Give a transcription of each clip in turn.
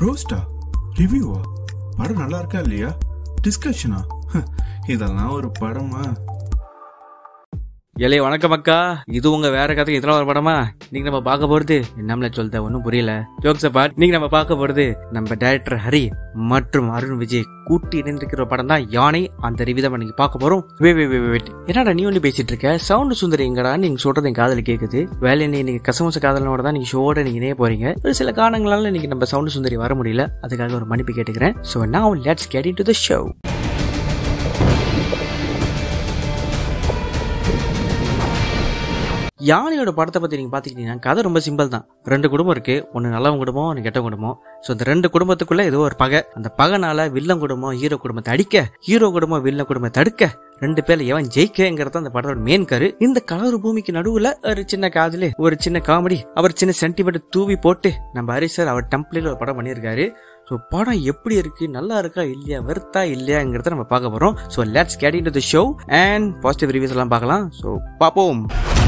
ரோஸ்டா ரிவ்யூவா படம் நல்லா இருக்கா இல்லையா டிஸ்கஷனா இதெல்லாம் ஒரு படமா ஏலே வணக்கம் அக்கா இது உங்க வேற கதை இதெல்லாம் ஒரு படமா நீங்க நம்ம பார்க்க போறது நம்மள சொல்ல ஒன்றும் புரியல ஜோக்ஸ் அப்பார்ட் நீங்க நம்ம பார்க்க போறது நம்ம டைரக்டர் ஹரி மற்றும் அருண் விஜய் கூட்டி இணைந்திருக்கிற படம் தான் யானை அந்த ரிவ்யூ தான் நீங்க பார்க்க போறோம் வே வே வே வெயிட் என்னடா நீ ஒன்று பேசிட்டு இருக்க சவுண்ட் சுந்தரி எங்கடா நீங்க சொல்றது என் காதுல கேக்குது வேலை நீங்க கசமச காதலனோட தான் நீங்க ஷோட நீங்க இணைய போறீங்க ஒரு சில காரணங்களால இன்னைக்கு நம்ம சவுண்ட் சுந்தரி வர முடியல அதுக்காக ஒரு மன்னிப்பு கேட்டுக்கிறேன் so now let's get into the show யானையோட படத்தை பத்தி நீங்க பாத்துக்கிட்டீங்கன்னா கதை ரொம்ப சிம்பிள் தான் ரெண்டு குடும்பம் இருக்கு ஒன்னு நல்லவன் குடும்பம் ஒன்னு கெட்ட குடும்பம் ஸோ இந்த ரெண்டு குடும்பத்துக்குள்ள ஏதோ ஒரு பகை அந்த பகைனால வில்லன் குடும்பம் ஹீரோ குடும்பத்தை அடிக்க ஹீரோ குடும்பம் வில்லன் குடும்பத்தை தடுக்க ரெண்டு பேர்ல எவன் ஜெயிக்கங்கிறது அந்த படத்தோட மெயின் கரு இந்த கலர் பூமிக்கு நடுவுல ஒரு சின்ன காதலு ஒரு சின்ன காமெடி அவர் சின்ன சென்டிமெண்ட் தூவி போட்டு நம்ம ஹரி சார் அவர் டெம்ப்ளேட்ல ஒரு படம் பண்ணியிருக்காரு ஸோ படம் எப்படி இருக்கு நல்லா இருக்கா இல்லையா வெறுத்தா இல்லையாங்கிறத நம்ம பார்க்க போறோம் so let's get into the show and positive reviews எல்லாம் பார்க்கலாம் ஸோ பார்ப்போம்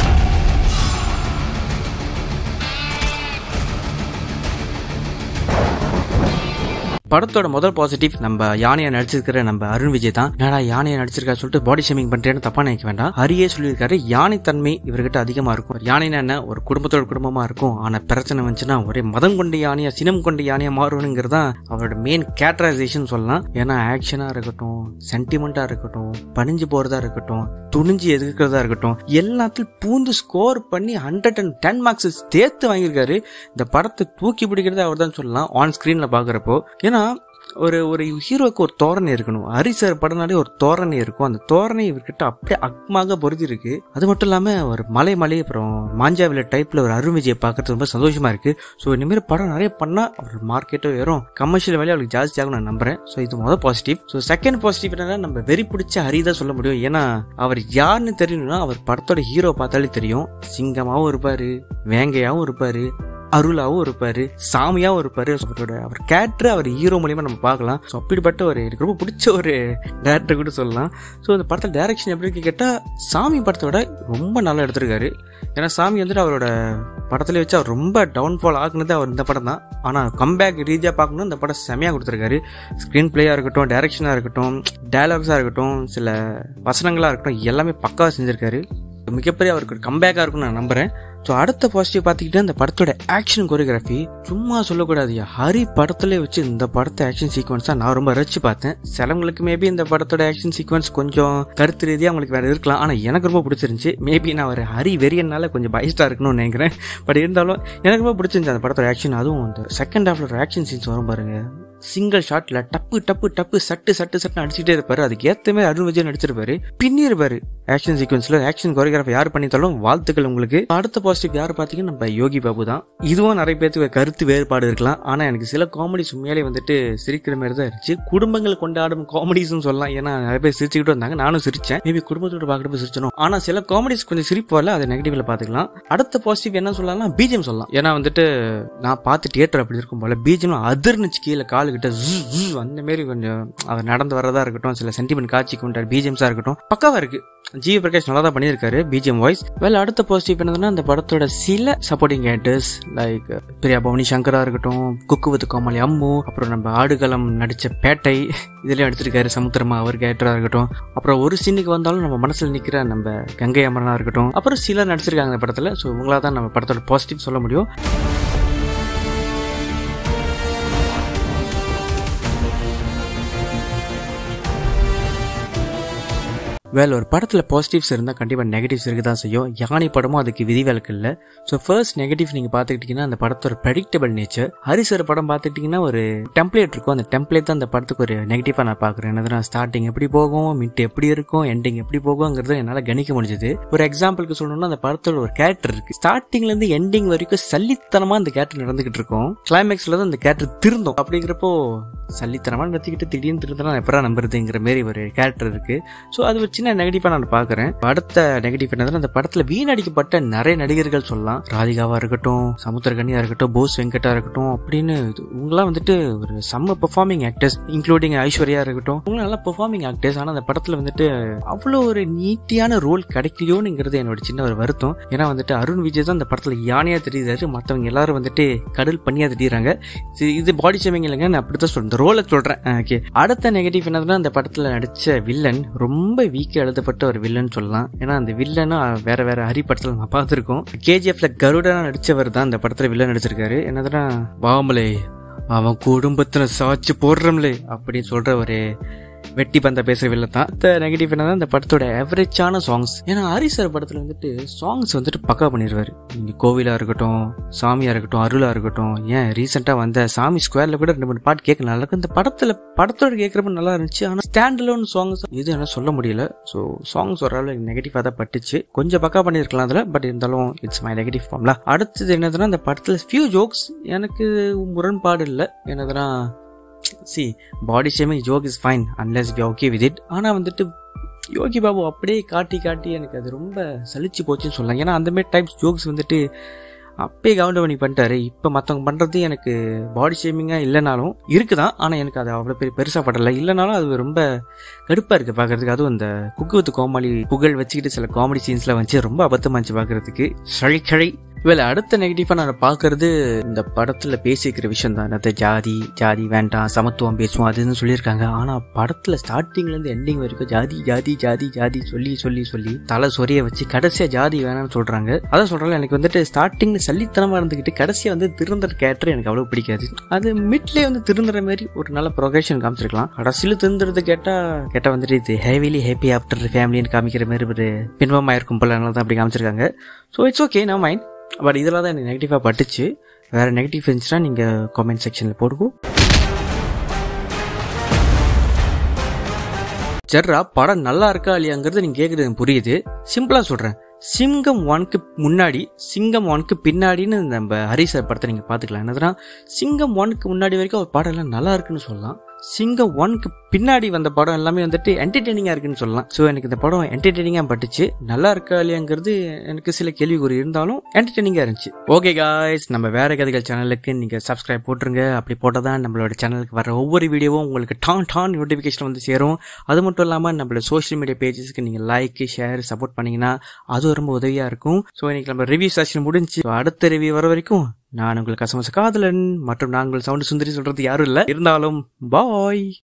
படத்தோட முதல் பாசிட்டிவ் நம்ம யானையை நடிச்சிருக்கிற நம்ம அருண் விஜய் தான் என்னடா யானையை நடிச்சிருக்கா சொல்லிட்டு பாடி ஷேமிங் பண்றேன்னு தப்பா நினைக்க வேண்டாம் ஹரியே சொல்லியிருக்காரு யானை தன்மை இவர்கிட்ட அதிகமா இருக்கும் யானைனா என்ன ஒரு குடும்பத்தோட குடும்பமா இருக்கும் ஆனா பிரச்சனை வந்துச்சுன்னா ஒரே மதம் கொண்ட யானையா சினம் கொண்ட யானையா மாறணுங்கிறது தான் அவரோட மெயின் கேரக்டரைசேஷன் சொல்லலாம் ஏன்னா ஆக்ஷனா இருக்கட்டும் சென்டிமெண்டா இருக்கட்டும் பணிஞ்சு போறதா இருக்கட்டும் துணிஞ்சு எதிர்க்கிறதா இருக்கட்டும் எல்லாத்தையும் பூந்து ஸ்கோர் பண்ணி ஹண்ட்ரட் அண்ட் டென் மார்க்ஸ் சேர்த்து வாங்கியிருக்காரு இந்த படத்தை தூக்கி பிடிக்கிறதே அவர் தான் சொல்லலாம் ஆன் ஸ்கிரீன்ல பாக்குறப்போ ஏன்னா ஒரு ஒரு ஹீரோக்கு ஒரு தோரணை இருக்கணும் ஹரி சார் படம்னாலே ஒரு தோரணை இருக்கும் அந்த தோரணை இவர்கிட்ட அப்படியே அக்மாக பொருதி இருக்கு அது மட்டும் இல்லாம ஒரு மலை மலை அப்புறம் மாஞ்சாவில டைப்ல ஒரு அருண் விஜய் பார்க்கறது ரொம்ப சந்தோஷமா இருக்கு ஸோ இனிமேல் படம் நிறைய பண்ணா அவர் மார்க்கெட்டும் ஏறும் கமர்ஷியல் வேலையை அவருக்கு ஜாஸ்தியாகும் நான் நம்புறேன் ஸோ இது முதல் பாசிட்டிவ் ஸோ செகண்ட் பாசிட்டிவ் என்னன்னா நம்ம வெறி பிடிச்ச ஹரி தான் சொல்ல முடியும் ஏன்னா அவர் யாருன்னு தெரியணும்னா அவர் படத்தோட ஹீரோ பார்த்தாலே தெரியும் சிங்கமாவும் இருப்பாரு வேங்கையாவும் இருப்பாரு அருளாவும் இருப்பாரு சாமியாவும் இருப்பாரு அவரோட அவர் கேரக்டர் அவர் ஹீரோ மூலியமா நம்ம பார்க்கலாம் ஸோ அப்படிப்பட்ட ஒரு எனக்கு ரொம்ப பிடிச்ச ஒரு டேரக்டர் கூட சொல்லலாம் ஸோ இந்த படத்தில் டைரக்ஷன் எப்படி இருக்கு கேட்டால் சாமி படத்தை விட ரொம்ப நல்லா எடுத்திருக்காரு ஏன்னா சாமி வந்துட்டு அவரோட படத்துல வச்சு அவர் ரொம்ப டவுன்ஃபால் ஆகுனது அவர் இந்த படம் தான் ஆனால் கம்பேக் ரீதியாக பார்க்கணும் இந்த படம் செமையாக கொடுத்துருக்காரு ஸ்க்ரீன் பிளேயாக இருக்கட்டும் டைரக்ஷனாக இருக்கட்டும் டயலாக்ஸாக இருக்கட்டும் சில வசனங்களாக இருக்கட்டும் எல்லாமே பக்காவாக செஞ்சிருக்காரு மிகப்பெரிய அவருக்கு கம்பேக்காக இருக்கும்னு நான் நம்புறேன் ஸோ அடுத்த பாசிட்டிவ் பார்த்துக்கிட்டு இந்த படத்தோட ஆக்ஷன் கொரியோகிராஃபி சும்மா சொல்லக்கூடாது ஹரி படத்துல வச்சு இந்த படத்தை ஆக்ஷன் சீக்வன்ஸா நான் ரொம்ப ரசிச்சு பார்த்தேன் சிலவங்களுக்கு மேபி இந்த படத்தோட ஆக்ஷன் சீக்வன்ஸ் கொஞ்சம் கருத்து ரீதியாக அவங்களுக்கு வேற இருக்கலாம் ஆனால் எனக்கு ரொம்ப பிடிச்சிருந்துச்சு மேபி நான் ஒரு ஹரி வெறியனால கொஞ்சம் பயஸ்டா இருக்கணும்னு நினைக்கிறேன் பட் இருந்தாலும் எனக்கு ரொம்ப பிடிச்சிருந்துச்சு அந்த படத்தோட ஆக்ஷன் அதுவும் அந்த செகண்ட் ஹாஃப்ல ஒரு ஆக்ஷன் சீன்ஸ் வரும் பாருங்க சிங்கிள் ஷாட்ல டப்பு டப்பு டப்பு சட்டு சட்டு சட்டு அடிச்சுட்டே இருப்பாரு அதுக்கு ஏத்த மாதிரி அருண் விஜய் நடிச்சிருப்பாரு பின்னி இருப்பாரு ஆக்ஷன் சீக்வன்ஸ்ல ஆக்ஷன் கொரியோகிராஃபி யார் பண்ணித்தாலும் வாழ்த்துக்கள் உங்களுக்கு அடுத்த பாசிட்டிவ் யார் பாத்தீங்கன்னா நம்ம யோகி பாபு தான் இதுவும் நிறைய பேருக்கு கருத்து வேறுபாடு இருக்கலாம் ஆனா எனக்கு சில காமெடிஸ் உண்மையிலே வந்துட்டு சிரிக்கிற மாதிரி தான் இருந்துச்சு குடும்பங்கள் கொண்டாடும் காமெடிஸ் சொல்லலாம் ஏன்னா நிறைய பேர் சிரிச்சுக்கிட்டு வந்தாங்க நானும் சிரிச்சேன் மேபி குடும்பத்தோட பாக்கிறப்ப சிரிச்சணும் ஆனா சில காமெடிஸ் கொஞ்சம் சிரிப்பு வரல அதை நெகட்டிவ்ல பாத்துக்கலாம் அடுத்த பாசிட்டிவ் என்ன சொல்லலாம் பிஜிஎம் சொல்லலாம் ஏன்னா வந்துட்டு நான் பார்த்து தியேட்டர் அப்படி இருக்கும் போல பிஜிஎம் அதிர்னுச்சு கீழே காலு கிட்ட அந்த மாதிரி கொஞ்சம் அவர் நடந்து வரதா இருக்கட்டும் சில சென்டிமெண்ட் காட்சி கொண்டாரு பிஜிஎம்ஸா இருக்கட்டும் பக்காவா இருக்கு ஜிவி பிரகாஷ் நல்லா தான் பண்ணியிருக்காரு பிஜிஎம் வாய்ஸ் வேலை அடுத்த பாசிட்டிவ் என்னதுன்னா அந்த படத்தோட சில சப்போர்ட்டிங் ஆக்டர்ஸ் லைக் பிரியா பவனி சங்கரா இருக்கட்டும் குக்கு வித் கோமலி அம்மு அப்புறம் நம்ம ஆடுகளம் நடிச்ச பேட்டை இதுலயும் எடுத்திருக்காரு சமுத்திரமா அவர் கேரக்டரா இருக்கட்டும் அப்புறம் ஒரு சீனுக்கு வந்தாலும் நம்ம மனசுல நிக்கிற நம்ம கங்கை அமரனா இருக்கட்டும் அப்புறம் சிலர் நடிச்சிருக்காங்க அந்த படத்துல ஸோ இவங்களா தான் நம்ம படத்தோட பாசிட்டிவ் சொல்ல முடியும் வேல் ஒரு படத்தில் பாசிட்டிவ்ஸ் இருந்தால் கண்டிப்பாக நெகட்டிவ்ஸ் இருக்க தான் செய்யும் யானை படமும் அதுக்கு விதிவிலக்கு இல்லை ஸோ ஃபர்ஸ்ட் நெகட்டிவ் நீங்கள் பார்த்துக்கிட்டிங்கன்னா அந்த படத்தோட ப்ரெடிக்டபிள் நேச்சர் ஹரிசர் படம் பார்த்துக்கிட்டிங்கன்னா ஒரு டெம்ப்ளேட் இருக்கும் அந்த டெம்ப்ளேட் தான் அந்த படத்துக்கு ஒரு நெகட்டிவாக நான் பார்க்குறேன் என்னதுன்னா ஸ்டார்டிங் எப்படி போகும் மிட் எப்படி இருக்கும் எண்டிங் எப்படி போகுங்கிறத என்னால் கணிக்க முடிஞ்சது ஒரு எக்ஸாம்பிளுக்கு சொல்லணும்னா அந்த படத்தோட ஒரு கேரக்டர் இருக்கு ஸ்டார்டிங்லேருந்து எண்டிங் வரைக்கும் சல்லித்தனமாக அந்த கேரக்டர் நடந்துகிட்டு இருக்கும் கிளைமேக்ஸில் தான் அந்த கேரக்டர் திருந்தோம் அப்படிங்கிறப்போ சல்லித்தனமாக நடத்திக்கிட்டு திடீர்னு திருந்தனா எப்படா நம்புறதுங்கிற மாதிரி ஒரு கேரக்டர் இருக்கு ஸோ அது ஒரு சின்ன சின்ன நெகட்டிவா நான் பாக்குறேன் அடுத்த நெகட்டிவ் என்னதுன்னா அந்த படத்துல வீணடிக்கப்பட்ட நிறைய நடிகர்கள் சொல்லலாம் ராதிகாவா இருக்கட்டும் சமுத்திரகனியா இருக்கட்டும் போஸ் வெங்கட்டா இருக்கட்டும் அப்படின்னு இது- இவங்கெல்லாம் வந்துட்டு ஒரு செம்ம பெர்ஃபார்மிங் ஆக்டர்ஸ் இன்க்ளூடிங் ஐஸ்வர்யா இருக்கட்டும் இவங்க நல்லா பெர்ஃபார்மிங் ஆக்டர்ஸ் ஆனா அந்த படத்துல வந்துட்டு அவ்வளோ ஒரு நீட்டியான ரோல் கிடைக்கலையோனுங்கிறது என்னோட சின்ன ஒரு வருத்தம் ஏன்னா வந்துட்டு அருண் விஜய் தான் அந்த படத்துல யானையா தெரியுறாரு மத்தவங்க எல்லாரும் வந்துட்டு கடல் பண்ணியா தெரியுறாங்க இது- இது பாடி ஷேமிங் இல்லைங்க நான் அப்படித்தான் சொல்றேன் இந்த ரோலை சொல்றேன் ஓகே அடுத்த நெகட்டிவ் என்னதுன்னா அந்த படத்துல நடிச்ச வில்லன் ரொம்ப வீக்கா எழுதப்பட்ட ஒரு வில்லன் சொல்லலாம் ஏன்னா அந்த வில்லனும் வேற வேற ஹரி படத்துல நான் பார்த்துருக்கோம் கேஜிஎஃப்ல கருடனா நடிச்சவர் தான் அந்த படத்துல வில்லன் நடிச்சிருக்காரு என்னதுன்னா வாமலே அவன் குடும்பத்துல சாட்சி போடுறோம்லே அப்படின்னு சொல்ற ஒரு வெட்டி பந்த பேசுற வில்ல தான் நெகட்டிவ் என்னன்னா இந்த படத்தோட ஆவரேஜான சாங்ஸ் ஏன்னா ஹரி சார் படத்துல வந்துட்டு சாங்ஸ் வந்துட்டு பக்கா பண்ணிடுவாரு நீங்க கோவிலா இருக்கட்டும் சாமியா இருக்கட்டும் அருளா இருக்கட்டும் ஏன் ரீசெண்டா வந்த சாமி ஸ்கொயர்ல கூட ரெண்டு மூணு பாட்டு கேட்க நல்லா இருக்கு இந்த படத்துல படத்தோட கேட்கறப்ப நல்லா இருந்துச்சு ஆனா ஸ்டாண்ட் அலோன் சாங்ஸ் இது என்ன சொல்ல முடியல ஸோ சாங்ஸ் ஓரளவு நெகட்டிவா தான் பட்டுச்சு கொஞ்சம் பக்கா பண்ணிருக்கலாம் அதுல பட் இருந்தாலும் இட்ஸ் மை நெகட்டிவ் ஃபார்ம்ல அடுத்தது என்னதுன்னா இந்த படத்துல ஃபியூ ஜோக்ஸ் எனக்கு முரண்பாடு இல்லை என்னதுன்னா see body shaming joke is fine unless we okay with it ஆனால் வந்துட்டு யோகி பாபு அப்படியே காட்டி காட்டி எனக்கு அது ரொம்ப சலிச்சு போச்சுன்னு சொல்லலாம் ஏன்னா அந்த மாதிரி டைப்ஸ் ஜோக்ஸ் வந்துட்டு அப்பயே கவுண்ட் பண்ணி பண்ணிட்டாரு இப்போ மற்றவங்க பண்ணுறது எனக்கு பாடி ஷேமிங்காக இல்லைனாலும் இருக்குதான் ஆனால் எனக்கு அது அவ்வளோ பெரிய பெருசாக படலை இல்லைனாலும் அது ரொம்ப கடுப்பாக இருக்குது பார்க்கறதுக்கு அதுவும் இந்த குக்கு வித்து கோமாளி புகழ் வச்சுக்கிட்டு சில காமெடி சீன்ஸ்லாம் வந்துச்சு ரொம்ப அபத்தமாக இருந்துச்சு பார்க்கறதுக்கு சழி சழி இவள் அடுத்த நெகட்டிவா நான் பார்க்கறது இந்த படத்துல பேசிக்கிற விஷயம் தான் அந்த ஜாதி ஜாதி வேண்டாம் சமத்துவம் பேசுவோம் அதுன்னு சொல்லியிருக்காங்க ஆனா படத்துல ஸ்டார்டிங்ல இருந்து எண்டிங் வரைக்கும் ஜாதி ஜாதி ஜாதி ஜாதி சொல்லி சொல்லி சொல்லி தலை சொரிய வச்சு கடைசியா ஜாதி வேணாம்னு சொல்றாங்க அதான் சொல்றாங்க எனக்கு வந்துட்டு ஸ்டார்டிங்ல சல்லித்தனமா இருந்துகிட்டு கடைசியா வந்து திருந்துற கேரக்டர் எனக்கு அவ்வளவு பிடிக்காது அது மிட்லயே வந்து திருந்துற மாதிரி ஒரு நல்ல ப்ரொகேஷன் காமிச்சிருக்கலாம் கடைசியில திருந்துறது கேட்டா கேட்டா வந்துட்டு இது ஹேவிலி ஹேப்பி ஆஃப்டர் ஃபேமிலின்னு காமிக்கிற மாதிரி ஒரு பின்பமா இருக்கும் போல தான் அப்படி காமிச்சிருக்காங்க ஸோ இட்ஸ் ஓகே நான் மைண்ட் பட் இதெல்லாம் தான் எனக்கு நெகட்டிவாக பட்டுச்சு வேற நெகட்டிவ் இருந்துச்சுன்னா நீங்கள் காமெண்ட் செக்ஷனில் போடுவோம் ஜர்ரா படம் நல்லா இருக்கா இல்லையாங்கிறது நீங்க கேக்குறது எனக்கு புரியுது சிம்பிளா சொல்றேன் சிங்கம் ஒன்க்கு முன்னாடி சிங்கம் ஒன்க்கு பின்னாடின்னு நம்ம ஹரிசர் படத்தை நீங்க பாத்துக்கலாம் என்னதுன்னா சிங்கம் ஒன்க்கு முன்னாடி வரைக்கும் ஒரு படம் எல்லாம் நல்லா இருக்குன்னு சொல்லலாம் சிங்கம் ஒன்க்கு பின்னாடி வந்த படம் எல்லாமே வந்துட்டு என்டர்டெய்னிங்கா இருக்குன்னு சொல்லலாம் ஸோ எனக்கு இந்த படம் என்டர்டெய்னிங்கா பட்டுச்சு நல்லா இருக்கா இல்லையாங்கிறது எனக்கு சில கேள்விக்குறி இருந்தாலும் என்டர்டெய்னிங்கா இருந்துச்சு ஓகே காய்ஸ் நம்ம வேற கதைகள் சேனலுக்கு நீங்க சப்ஸ்கிரைப் போட்டுருங்க அப்படி போட்டால் தான் நம்மளோட சேனலுக்கு வர ஒவ்வொரு வீடியோவும் உங்களுக்கு டான் டான் நோட்டிஃபிகேஷன் வந்து சேரும் அது மட்டும் இல்லாமல் நம்மளோட சோஷியல் மீடியா பேஜஸ்க்கு நீங்கள் லைக் ஷேர் சப்போர்ட் பண்ணீங்கன்னா அது ரொம்ப உதவியாக இருக்கும் ஸோ இன்னைக்கு நம்ம ரிவ்யூ செஷன் முடிஞ்சு So, அடுத்த ரிவ்யூ வர வரைக்கும் நான் உங்களுக்கு கசமச காதலன் மற்றும் நாங்கள் சவுண்ட் சுந்தரி சொல்றது யாரும் இல்லை இருந்தாலும் பாய்